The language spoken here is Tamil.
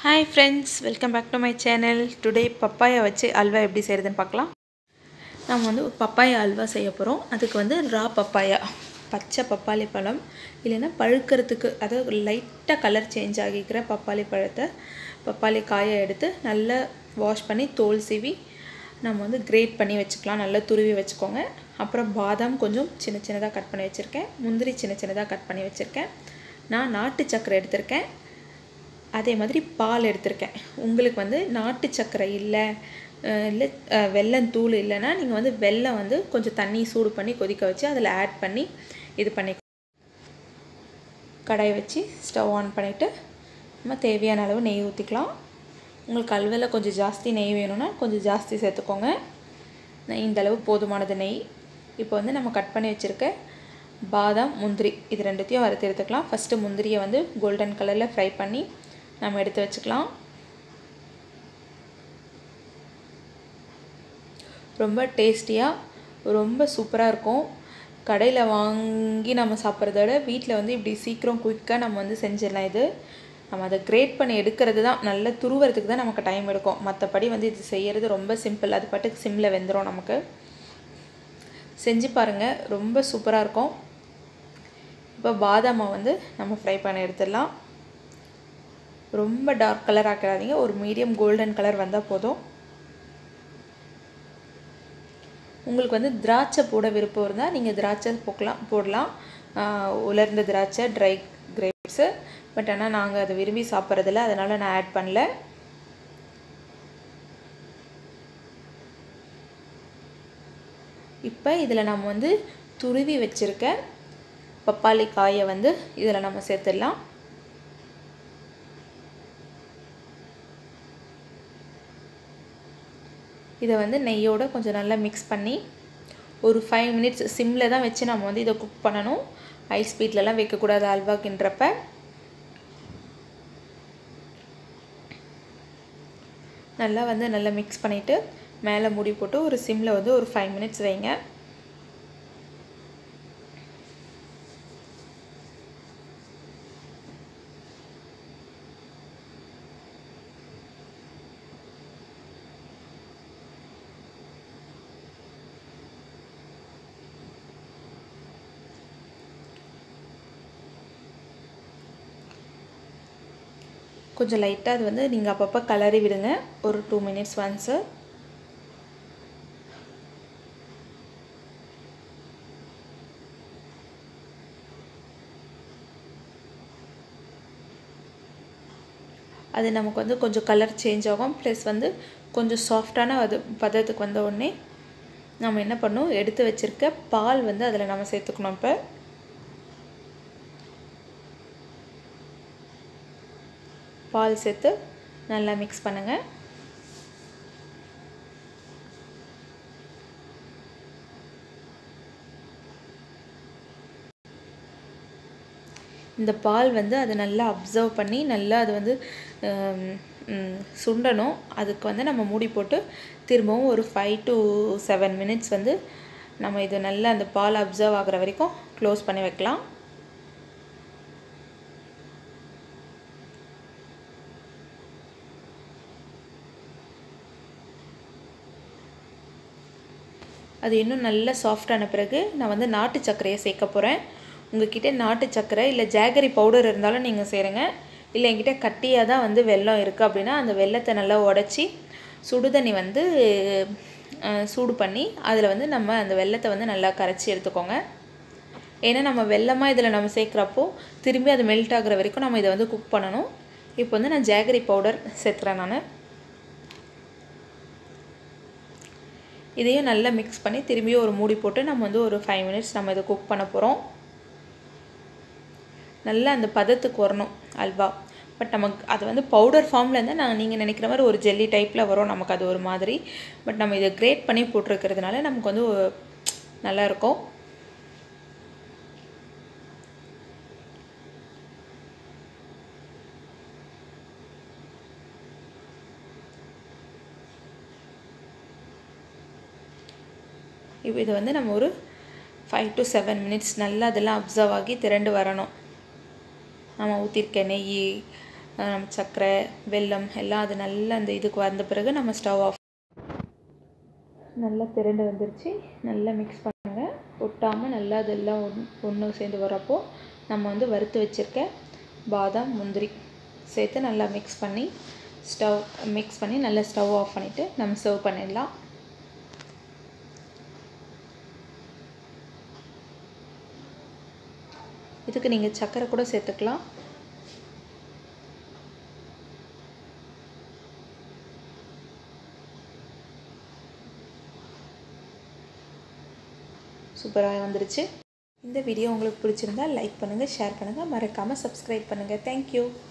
hi friends welcome back to my channel today papaya வச்சு அல்வா எப்படி செய்கிறதுன்னு பார்க்கலாம் நம்ம வந்து ஒரு பப்பாயா அல்வா செய்ய போகிறோம் அதுக்கு வந்து ரா பப்பாயா பச்சை பப்பாளி பழம் இல்லைன்னா பழுக்கிறதுக்கு அதாவது லைட்டாக கலர் சேஞ்ச் ஆகிக்கிற பப்பாளி பழத்தை பப்பாளி காயை எடுத்து நல்லா வாஷ் பண்ணி தோல் சீவி நம்ம வந்து கிரேட் பண்ணி வச்சுக்கலாம் நல்லா துருவி வச்சுக்கோங்க அப்புறம் பாதாம் கொஞ்சம் சின்ன சின்னதாக கட் பண்ணி வச்சுருக்கேன் முந்திரி சின்ன சின்னதாக கட் பண்ணி வச்சுருக்கேன் நான் நாட்டு சக்கரை எடுத்திருக்கேன் அதே மாதிரி பால் எடுத்திருக்கேன் உங்களுக்கு வந்து நாட்டு சக்கரை இல்லை இல்லை வெல்லம் தூள் இல்லைன்னா நீங்கள் வந்து வெல்லம் வந்து கொஞ்சம் தண்ணி சூடு பண்ணி கொதிக்க வச்சு அதில் ஆட் பண்ணி இது பண்ணி கடாயை வச்சு ஸ்டவ் ஆன் பண்ணிவிட்டு நம்ம தேவையான அளவு நெய் ஊற்றிக்கலாம் உங்களுக்கு அல்வலில் கொஞ்சம் ஜாஸ்தி நெய் வேணும்னா கொஞ்சம் ஜாஸ்தி சேர்த்துக்கோங்க இந்த அளவு போதுமானது நெய் இப்போ வந்து நம்ம கட் பண்ணி வச்சுருக்க பாதாம் முந்திரி இது ரெண்டுத்தையும் வறுத்து எடுத்துக்கலாம் ஃபஸ்ட்டு முந்திரியை வந்து கோல்டன் கலரில் ஃப்ரை பண்ணி நம்ம எடுத்து வச்சுக்கலாம் ரொம்ப டேஸ்டியாக ரொம்ப சூப்பராக இருக்கும் கடையில் வாங்கி நம்ம சாப்பிட்றத விட வீட்டில் வந்து இப்படி சீக்கிரம் குயிக்காக நம்ம வந்து செஞ்சிடலாம் இது நம்ம அதை கிரேட் பண்ணி எடுக்கிறது தான் நல்ல துருவறதுக்கு தான் நமக்கு டைம் எடுக்கும் மற்றபடி வந்து இது செய்கிறது ரொம்ப சிம்பிள் அது பாட்டுக்கு சிம்மில் வெந்துடும் நமக்கு செஞ்சு பாருங்கள் ரொம்ப சூப்பராக இருக்கும் இப்போ பாதாமை வந்து நம்ம ஃப்ரை பண்ணி எடுத்துடலாம் ரொம்ப டார்க் கலர் ஆக்கிடாதீங்க ஒரு மீடியம் கோல்டன் கலர் வந்தால் போதும் உங்களுக்கு வந்து திராட்சை போட விருப்பம் இருந்தால் நீங்கள் திராட்சை போக்கலாம் போடலாம் உலர்ந்த திராட்சை ட்ரை கிரேப்ஸு பட் ஆனால் நாங்கள் அதை விரும்பி சாப்பிட்றதில்ல அதனால் நான் ஆட் பண்ணல இப்போ இதில் நம்ம வந்து துருவி வச்சுருக்க பப்பாளி காயை வந்து இதில் நம்ம சேர்த்துடலாம் இதை வந்து நெய்யோடு கொஞ்சம் நல்லா மிக்ஸ் பண்ணி ஒரு ஃபைவ் மினிட்ஸ் சிம்மில் தான் வச்சு நம்ம வந்து இதை குக் பண்ணணும் ஹை ஸ்பீட்லலாம் வைக்கக்கூடாது அல்வாக்குன்றப்ப நல்லா வந்து நல்லா மிக்ஸ் பண்ணிவிட்டு மேலே மூடி போட்டு ஒரு சிம்மில் வந்து ஒரு ஃபைவ் மினிட்ஸ் வைங்க கொஞ்சம் லைட்டாக அது வந்து நீங்கள் அப்பப்போ கலரி விடுங்க ஒரு டூ மினிட்ஸ் ஒன்ஸு அது நமக்கு வந்து கொஞ்சம் கலர் சேஞ்ச் ஆகும் ப்ளஸ் வந்து கொஞ்சம் சாஃப்டான அது பதத்துக்கு வந்த உடனே நம்ம என்ன பண்ணணும் எடுத்து வச்சுருக்க பால் வந்து அதில் நம்ம சேர்த்துக்கணும் இப்போ பால் சேர்த்து நல்லா மிக்ஸ் பண்ணுங்கள் இந்த பால் வந்து அதை நல்லா அப்சர்வ் பண்ணி நல்லா அது வந்து சுண்டணும் அதுக்கு வந்து நம்ம மூடி போட்டு திரும்பவும் ஒரு ஃபைவ் டு செவன் மினிட்ஸ் வந்து நம்ம இது நல்லா அந்த பால் அப்சர்வ் ஆகிற வரைக்கும் க்ளோஸ் பண்ணி வைக்கலாம் அது இன்னும் நல்லா சாஃப்டான பிறகு நான் வந்து நாட்டு சர்க்கரையை சேர்க்க போகிறேன் உங்ககிட்ட நாட்டு சர்க்கரை இல்லை ஜாகரி பவுடர் இருந்தாலும் நீங்கள் சேருங்க இல்லை என்கிட்ட கட்டியாக தான் வந்து வெல்லம் இருக்குது அப்படின்னா அந்த வெள்ளத்தை நல்லா உடச்சி சுடுதண்ணி வந்து சூடு பண்ணி அதில் வந்து நம்ம அந்த வெள்ளத்தை வந்து நல்லா கரைச்சி எடுத்துக்கோங்க ஏன்னா நம்ம வெள்ளமாக இதில் நம்ம சேர்க்குறப்போ திரும்பி அது மெல்ட் ஆகிற வரைக்கும் நம்ம இதை வந்து குக் பண்ணணும் இப்போ வந்து நான் ஜாகரி பவுடர் சேர்த்துறேன் நான் இதையும் நல்லா மிக்ஸ் பண்ணி திரும்பியும் ஒரு மூடி போட்டு நம்ம வந்து ஒரு ஃபைவ் மினிட்ஸ் நம்ம இதை குக் பண்ண போகிறோம் நல்லா அந்த பதத்துக்கு வரணும் அல்வா பட் நமக்கு அது வந்து பவுடர் ஃபார்மில் இருந்தால் நான் நீங்கள் நினைக்கிற மாதிரி ஒரு ஜெல்லி டைப்பில் வரும் நமக்கு அது ஒரு மாதிரி பட் நம்ம இதை கிரேட் பண்ணி போட்டிருக்கிறதுனால நமக்கு வந்து நல்லாயிருக்கும் இப்போ இது வந்து நம்ம ஒரு ஃபைவ் டு செவன் மினிட்ஸ் நல்லா அதெல்லாம் அப்சர்வ் ஆகி திரண்டு வரணும் நம்ம ஊற்றிருக்க நெய் அஹ், சர்க்கரை வெல்லம் எல்லாம் அது நல்லா அந்த இதுக்கு வந்த பிறகு நம்ம ஸ்டவ் ஆஃப் நல்லா திரண்டு வந்துருச்சு நல்லா மிக்ஸ் பண்ணுங்கள் ஒட்டாமல் நல்லா அதெல்லாம் ஒன் ஒன்று சேர்ந்து வரப்போ நம்ம வந்து வறுத்து வச்சுருக்க பாதாம் முந்திரி சேர்த்து நல்லா மிக்ஸ் பண்ணி ஸ்டவ் மிக்ஸ் பண்ணி நல்லா ஸ்டவ் ஆஃப் பண்ணிவிட்டு நம்ம சர்வ் பண்ணிடலாம் இதுக்கு நீங்கள் சர்க்கரை கூட சேர்த்துக்கலாம் சூப்பராக வந்துருச்சு இந்த வீடியோ உங்களுக்கு பிடிச்சிருந்தா லைக் பண்ணுங்கள் ஷேர் பண்ணுங்கள் மறக்காமல் சப்ஸ்கிரைப் பண்ணுங்கள் தேங்க்யூ